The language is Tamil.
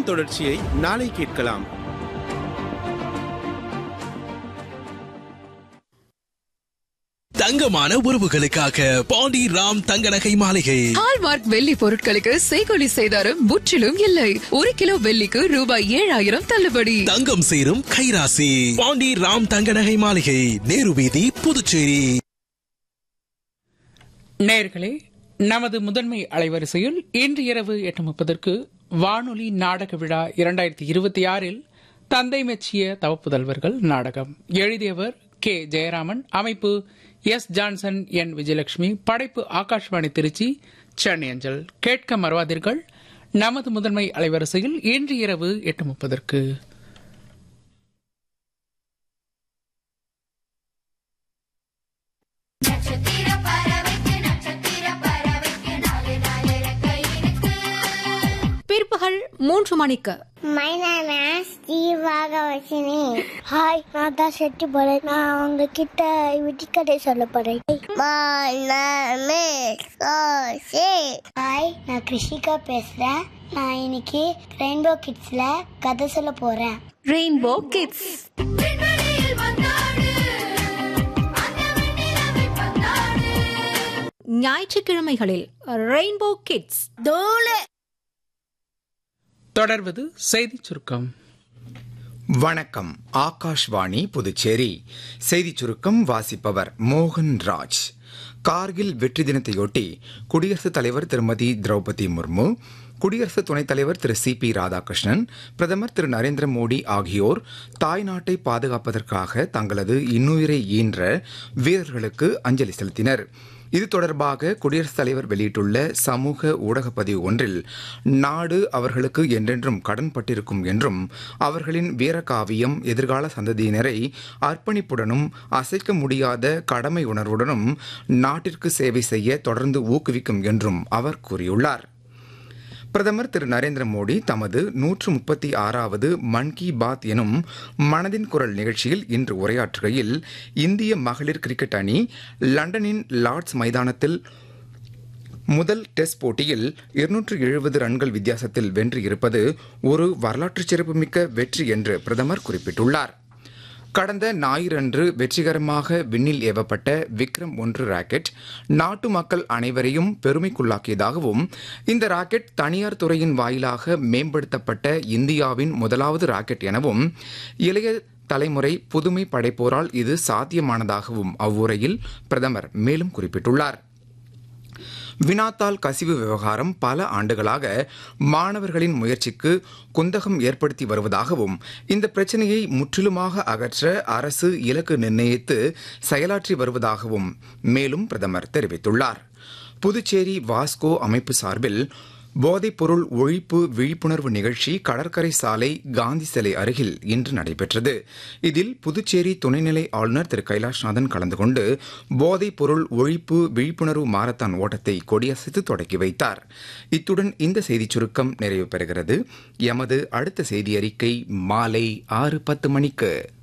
இதன் தொடர்ச்சியை நாளை கேட்கலாம் தங்கமான உறவுகளுக்காக பாண்டி ராம் தங்க நகை மாளிகை ஹால்மார்க் வெள்ளி பொருட்களுக்கு செய்கொலி செய்தாரும் முற்றிலும் இல்லை ஒரு கிலோ வெள்ளிக்கு ரூபாய் ஏழாயிரம் தள்ளுபடி தங்கம் சேரும் கைராசி பாண்டி ராம் தங்க நகை மாளிகை நேரு வீதி புதுச்சேரி நேர்களே நமது முதன்மை அலைவரிசையில் இன்று இரவு எட்டு முப்பதற்கு வானொலி நாடக விழா இரண்டாயிரத்தி இருபத்தி ஆறில் தந்தை மெச்சிய தவப்புதல்வர்கள் நாடகம் எழுதியவர் கே ஜெயராமன் அமைப்பு எஸ் ஜான்சன் என் விஜயலட்சுமி படைப்பு ஆகாஷ்வாணி திருச்சி சென்னை அஞ்சல் கேட்க மறவாதீர்கள் நமது முதன்மை அலைவரிசையில் இன்று இரவு எட்டு முப்பதற்கு பிற்பகல் மூன்று மணிக்கு My name is ஜீவாகவசினி ஹாய் நான் தான் செட்டு போறேன் நான் உங்ககிட்ட விட்டிக்கதை சொல்ல போறேன் My name is Soshi hi நான் கிருஷிகா பேசுறேன் நான் இன்னைக்கு ரெயின்போ கிட்ஸ்ல கதை சொல்ல போறேன் ரெயின்போ கிட்ஸ் ஞாயிற்றுக்கிழமைகளில் ரெயின்போ கிட்ஸ் தொடர்வது செய்திச் சுருக்கம் வணக்கம் ஆகாஷ்வாணி புதுச்சேரி செய்திச் சுருக்கம் வாசிப்பவர் மோகன் ராஜ் கார்கில் வெற்றி தினத்தையொட்டி குடியரசுத் தலைவர் திருமதி திரௌபதி முர்மு குடியரசு துணைத் தலைவர் திரு சி பி ராதாகிருஷ்ணன் பிரதமர் திரு நரேந்திர மோடி ஆகியோர் தாய்நாட்டை பாதுகாப்பதற்காக தங்களது இன்னுயிரை ஈன்ற வீரர்களுக்கு அஞ்சலி செலுத்தினர் இது தொடர்பாக குடியரசுத் தலைவர் வெளியிட்டுள்ள சமூக ஊடகப் பதிவு ஒன்றில் நாடு அவர்களுக்கு என்றென்றும் கடன்பட்டிருக்கும் என்றும் அவர்களின் வீரகாவியம் எதிர்கால சந்ததியினரை அர்ப்பணிப்புடனும் அசைக்க முடியாத கடமை உணர்வுடனும் நாட்டிற்கு சேவை செய்ய தொடர்ந்து ஊக்குவிக்கும் என்றும் அவர் கூறியுள்ளார் பிரதமர் திரு நரேந்திர மோடி தமது நூற்று முப்பத்தி ஆறாவது மன் கி பாத் எனும் மனதின் குரல் நிகழ்ச்சியில் இன்று உரையாற்றுகையில் இந்திய மகளிர் கிரிக்கெட் அணி லண்டனின் லார்ட்ஸ் மைதானத்தில் முதல் டெஸ்ட் போட்டியில் இருநூற்று எழுபது ரன்கள் வித்தியாசத்தில் வென்று இருப்பது ஒரு வரலாற்று சிறப்புமிக்க வெற்றி என்று பிரதமர் குறிப்பிட்டுள்ளார் கடந்த ஞாயிறன்று வெற்றிகரமாக விண்ணில் ஏவப்பட்ட விக்ரம் ஒன்று ராக்கெட் நாட்டு மக்கள் அனைவரையும் பெருமைக்குள்ளாக்கியதாகவும் இந்த ராக்கெட் தனியார் துறையின் வாயிலாக மேம்படுத்தப்பட்ட இந்தியாவின் முதலாவது ராக்கெட் எனவும் இளைய தலைமுறை புதுமை படைப்போரால் இது சாத்தியமானதாகவும் அவ்வுரையில் பிரதமர் மேலும் குறிப்பிட்டுள்ளார் வினாத்தாள் கசிவு விவகாரம் பல ஆண்டுகளாக மாணவர்களின் முயற்சிக்கு குந்தகம் ஏற்படுத்தி வருவதாகவும் இந்த பிரச்சனையை முற்றிலுமாக அகற்ற அரசு இலக்கு நிர்ணயித்து செயலாற்றி வருவதாகவும் மேலும் பிரதமர் தெரிவித்துள்ளார் புதுச்சேரி வாஸ்கோ அமைப்பு சார்பில் போதைப்பொருள் ஒழிப்பு விழிப்புணர்வு நிகழ்ச்சி கடற்கரை சாலை காந்தி சிலை அருகில் இன்று நடைபெற்றது இதில் புதுச்சேரி துணைநிலை ஆளுநர் திரு கைலாஷ்நாதன் கலந்து கொண்டு போதைப் பொருள் ஒழிப்பு விழிப்புணர்வு மாரத்தான் ஓட்டத்தை கொடியசைத்து தொடக்கி வைத்தார் இத்துடன் இந்த செய்திச் சுருக்கம் நிறைவு பெறுகிறது எமது அடுத்த செய்தி அறிக்கை மாலை ஆறு பத்து மணிக்கு